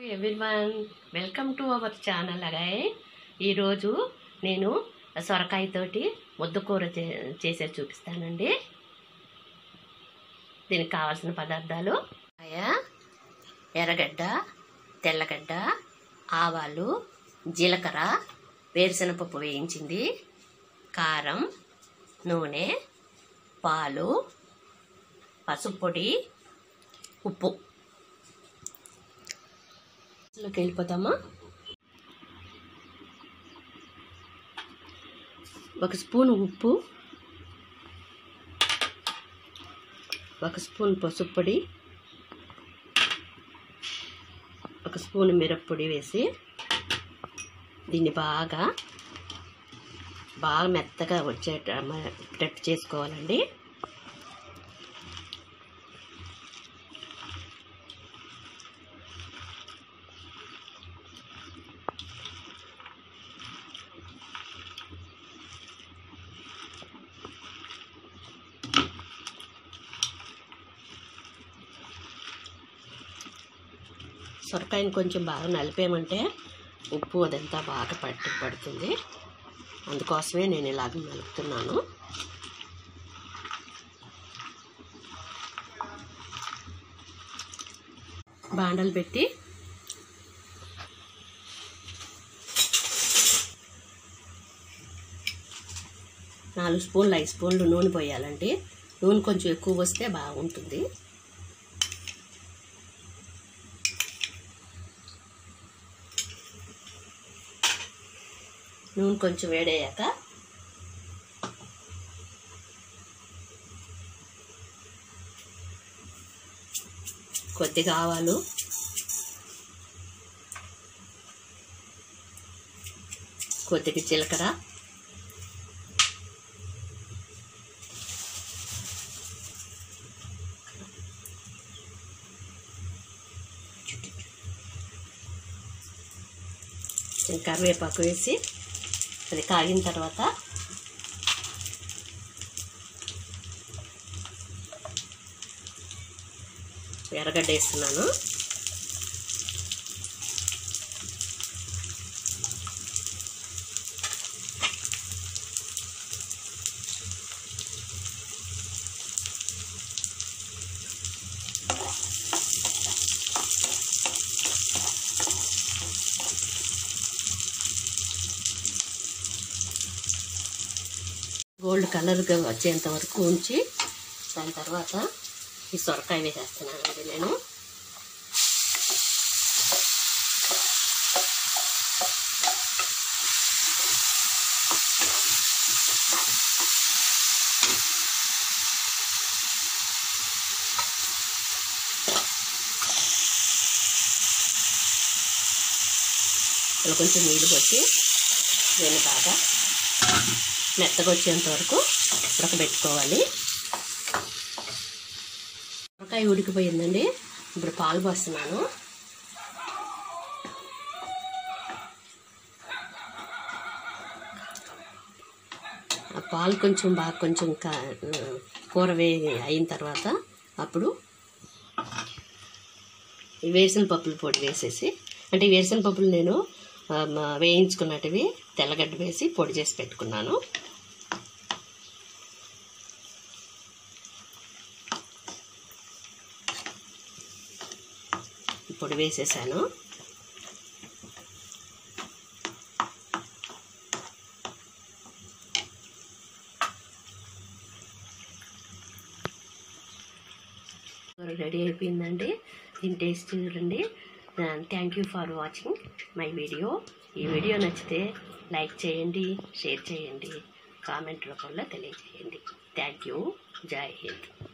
everyone welcome to our channel అగాయ్ ఈరోజు నేను సొరకాయతోటి ముద్దకూర చే చేసేది చూపిస్తానండి దీనికి కావాల్సిన పదార్థాలు కాయ ఎర్రగడ్డ తెల్లగడ్డ ఆవాలు జీలకర్ర వేరుశనగపప్పు వేయించింది కారం నూనె పాలు పసుపు పొడి ఉప్పు లోకి వెళ్ళిపోతామా ఒక స్పూన్ ఉప్పు ఒక స్పూన్ పసుపు పొడి ఒక స్పూన్ మిరప్పొడి వేసి దీన్ని బాగా బాగా మెత్తగా వచ్చేటట్టు చేసుకోవాలండి సొరకాయని కొంచెం బాగా నలిపేయమంటే ఉప్పు అదంతా బాగా పట్టి పడుతుంది అందుకోసమే నేను ఇలాగ నలుపుతున్నాను బాండలు పెట్టి నాలుగు స్పూన్లు ఐదు స్పూన్లు నూనె పోయాలండి నూనె కొంచెం ఎక్కువ వస్తే బాగుంటుంది నూనె కొంచెం వేడయ్యాక కొద్దిగా ఆవాలు కొద్దిగా జీలకర్ర కరివేపాకు వేసి అది కాగిన తర్వాత ఎర్రగడ్డ వేస్తున్నాను గోల్డ్ కలర్గా వచ్చేంత వరకు ఉంచి దాని తర్వాత ఈ సొరకాయ వేసేస్తున్నానండి నేను ఇలా కొంచెం నీళ్ళు కొట్టి దీన్ని బాగా మెత్తగా వచ్చేంత వరకు ఉడకబెట్టుకోవాలి ఉడకాయ ఉడికిపోయిందండి ఇప్పుడు పాలు పోస్తున్నాను ఆ పాలు కొంచెం బాగా కొంచెం కూర వే అయిన తర్వాత అప్పుడు ఈ వేసిన పప్పుల పొడి వేసేసి అంటే ఈ వేసిన పప్పులు నేను వేయించుకున్నటివి తెల్లగడ్డ వేసి పొడి చేసి పెట్టుకున్నాను పొడి వేసేసాను రెడీ అయిపోయిందండి దీని టేస్ట్ చూడండి thank you for watching my video ఈ వీడియో నచ్చితే లైక్ చేయండి షేర్ చేయండి కామెంట్ రూపంలో తెలియజేయండి థ్యాంక్ యూ జై హింద్